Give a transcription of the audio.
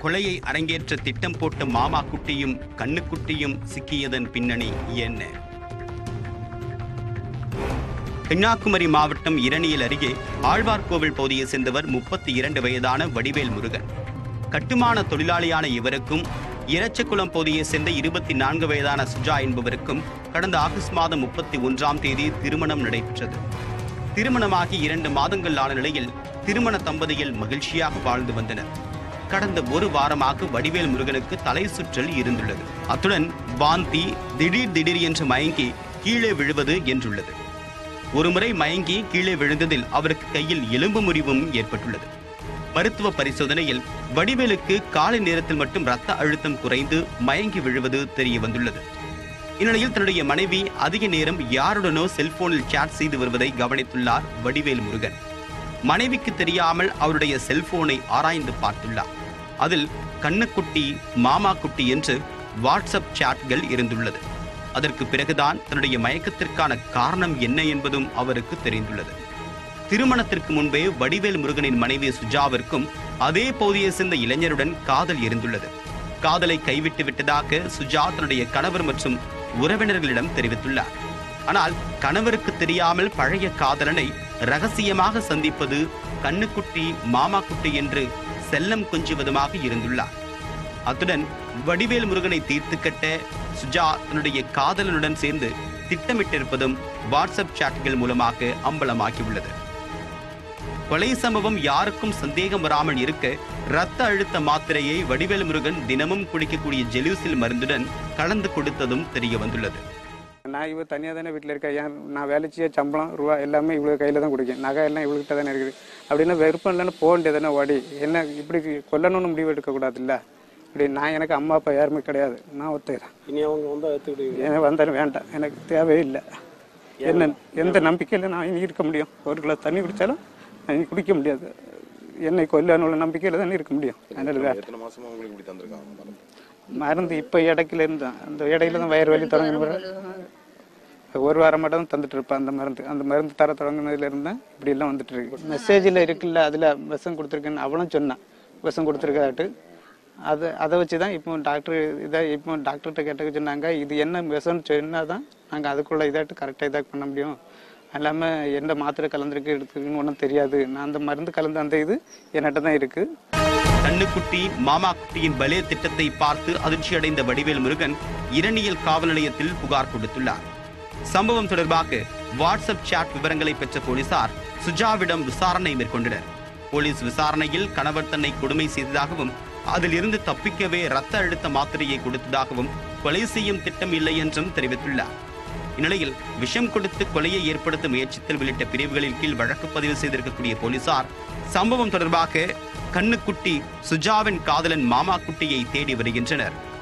கொலையை அரங்கேற்ற திட்டம் போட்ட மாமா குட்டியும் கண்ணுக்குட்டியும் சிக்கியதன் பின்னணி என்ன கன்னியாகுமரி மாவட்டம் இரணியல் அருகே ஆழ்வார்கோவில் பகுதியை சேர்ந்தவர் முப்பத்தி இரண்டு வயதான வடிவேல் முருகன் கட்டுமான தொழிலாளியான இவருக்கும் இரச்சகுளம் பகுதியை சேர்ந்த இருபத்தி நான்கு வயதான சுஜா என்பவருக்கும் கடந்த ஆகஸ்ட் மாதம் முப்பத்தி ஒன்றாம் தேதி திருமணம் நடைபெற்றது திருமணமாகி இரண்டு மாதங்கள் ஆன நிலையில் திருமண தம்பதிகள் மகிழ்ச்சியாக வாழ்ந்து வந்தனர் கடந்த ஒரு வாரமாக வடிவேல் முருகனுக்கு தலை சுற்றல் இருந்துள்ளது அத்துடன் வாந்தி திடீர் திடீர் என்று மயங்கி கீழே விழுவது என்றுள்ளது ஒருமுறை மயங்கி கீழே விழுந்ததில் அவருக்கு கையில் எலும்பு முறிவும் ஏற்பட்டுள்ளது மருத்துவ பரிசோதனையில் வடிவேலுக்கு காலை நேரத்தில் மட்டும் ரத்த அழுத்தம் குறைந்து மயங்கி விழுவது தெரிய வந்துள்ளது இந்நிலையில் தன்னுடைய மனைவி அதிக நேரம் யாருடனோ செல்போனில் சாட் செய்து வருவதை கவனித்துள்ளார் வடிவேல் முருகன் மனைவிக்கு தெரியாமல் அவருடைய செல்போனை ஆராய்ந்து பார்த்துள்ளார் அதில் கண்ணுக்குட்டி மாமா குட்டி என்று வாட்ஸ்அப் சாட்கள் இருந்துள்ளது அதற்கு பிறகுதான் தன்னுடைய மயக்கத்திற்கான காரணம் என்ன என்பதும் அவருக்கு தெரிந்துள்ளது திருமணத்திற்கு முன்பே வடிவேல் முருகனின் மனைவி சுஜாவிற்கும் அதே பகுதியை சேர்ந்த இளைஞருடன் காதல் இருந்துள்ளது காதலை கைவிட்டு விட்டதாக சுஜா தன்னுடைய கணவர் மற்றும் உறவினர்களிடம் தெரிவித்துள்ளார் ஆனால் கணவருக்கு தெரியாமல் பழைய காதலனை ரகசியமாக சந்திப்பது கண்ணுக்குட்டி மாமா குட்டி என்று செல்லம் கொஞ்சுவதுமாக இருந்துள்ளார் அத்துடன் வடிவேல் முருகனை தீர்த்து கட்ட சுஜா தன்னுடைய காதலனுடன் சேர்ந்து திட்டமிட்டிருப்பதும் வாட்ஸ்அப் சாட்கள் மூலமாக அம்பலமாகியுள்ளது கொலை சம்பவம் யாருக்கும் சந்தேகம் வராமல் இருக்க இரத்த அழுத்த மாத்திரையை வடிவேல் முருகன் தினமும் குடிக்கக்கூடிய ஜெலூசில் மருந்துடன் கலந்து கொடுத்ததும் தெரிய வந்துள்ளது நான் இவ தனியாக தானே வீட்டில் இருக்கேன் ஏன் நான் வேலை செய்ய சம்பளம் ரூபா எல்லாமே இவ்வளோ கையில் தான் குடிக்கேன் நகை எல்லாம் இவள்கிட்ட தானே இருக்குது அப்படின்னா விருப்பம் இல்லைன்னு போக வேண்டியதானே ஓடி என்ன இப்படி கொல்லணும்னு முடிவு எடுக்கக்கூடாதுல்ல இப்படி நான் எனக்கு அம்மா அப்பா யாருமே கிடையாது நான் ஒத்துக்கிறேன் இனி அவங்க வந்து எடுத்துக்கிட்டு எனக்கு வந்தாலும் வேண்டாம் எனக்கு தேவையில்லை என்ன எந்த நம்பிக்கையில் நான் இனி இருக்க முடியும் ஒரு கிளாஸ் தண்ணி குடித்தாலும் நான் இனி குடிக்க முடியாது என்னை கொல்லணுள்ள நம்பிக்கையில் தானே இருக்க முடியும் அதனால வேண்டாம் எத்தனை மாசமா உங்களுக்கு இப்படி தந்திருக்காங்க மருந்து? மருந்து இப்போ இடைக்கில இருந்தான் அந்த இடையில தான் வயிறு வலி தொடங்கின ஒரு வாரம் மட்டும் தான் தந்துட்டு இருப்பேன் அந்த மருந்து அந்த மருந்து தர தொடங்கினதுல இருந்தா இப்படி எல்லாம் வந்துட்டு இருக்கு மெசேஜில் இருக்குல்ல அதில் விஷம் கொடுத்துருக்கேன்னு அவளும் சொன்னான் விஷம் கொடுத்துருக்காட்டு அதை அதை வச்சு தான் இப்போ டாக்டர் இதை இப்போ டாக்டர்கிட்ட கேட்டக்க சொன்னாங்க இது என்ன விஷம்னு சொன்னால் தான் நாங்கள் அதுக்குள்ள இதாட்டு கரெக்டாக இதாக பண்ண முடியும் இல்லாமல் எந்த மாத்திரை கலந்துருக்கு எடுத்துருக்குன்னு ஒன்றும் தெரியாது நான் அந்த மருந்து கலந்து அந்த இது என்கிட்ட தான் இருக்குது கண்ணுக்குட்டி மாமா குட்டியின் பலே திட்டத்தை பார்த்து அதிர்ச்சியடைந்த வடிவேல் முருகன் இரணியல் காவல் நிலையத்தில் புகார் கொடுத்துள்ளார் சம்பவம் தொடர்பாக வாட்ஸ்அப் சாட் விவரங்களை பெற்ற போலீசார் சுஜாவிடம் விசாரணை மேற்கொண்டனர் போலீஸ் விசாரணையில் கணவர் தன்னை கொடுமை செய்ததாகவும் அதில் இருந்து தப்பிக்கவே ரத்த அழுத்த மாத்திரையை கொடுத்ததாகவும் கொலை செய்யும் திட்டம் இல்லை என்றும் தெரிவித்துள்ளார் இந்நிலையில் விஷம் கொடுத்து கொலையை ஏற்படுத்த முயற்சித்தல் உள்ளிட்ட பிரிவுகளின் கீழ் வழக்கு பதிவு செய்திருக்கக்கூடிய போலீசார் சம்பவம் தொடர்பாக கண்ணுக்குட்டி சுஜாவின் காதலன் மாமா குட்டியை தேடி வருகின்றனர்